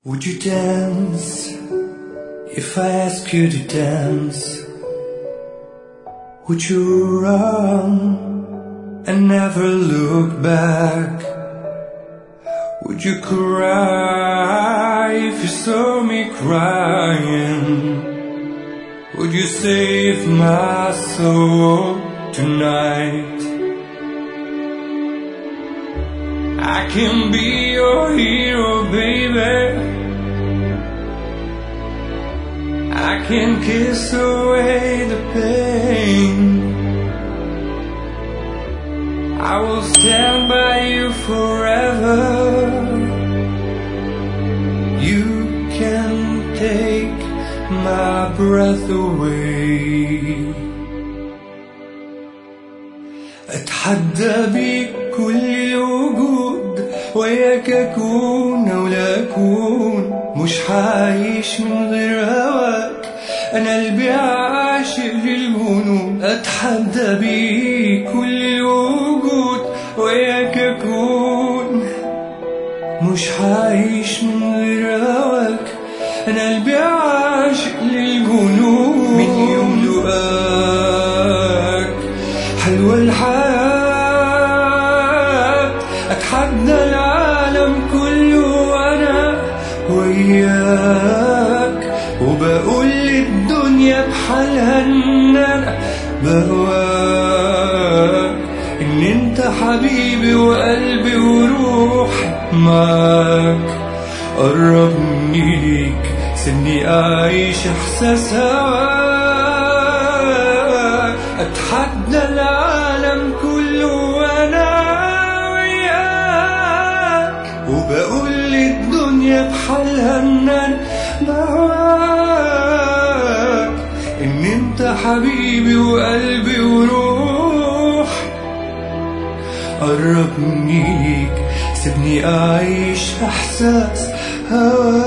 Would you dance if I ask you to dance? Would you run and never look back? Would you cry if you saw me crying? Would you save my soul tonight? I can be your hero, baby. I can kiss away the pain. I will stand by you forever. You can take my breath away. أتحدى بكل وجود وياك أكون أو لا أكون مش عايش من غير هواك أنا قلبي عاشق للجنون أتحدى بكل وجود وياك أكون مش عايش من غير هواك أنا قلبي عاشق للجنون من يوم لقاك حلوة الحياة أتحدى العالم كله وأنا وياك وبقول للدنيا بحالها إن أنا بهواك إن أنت حبيبي وقلبي وروحي معاك قربني ليك سيبني أعيش إحساس هواك أتحدى العالم كله وأنا وياك وبقول للدنيا بحالها إن أنا بهواك إن أنت حبيبي وقلبي وروحي قربني ليك سيبني أعيش إحساس هواك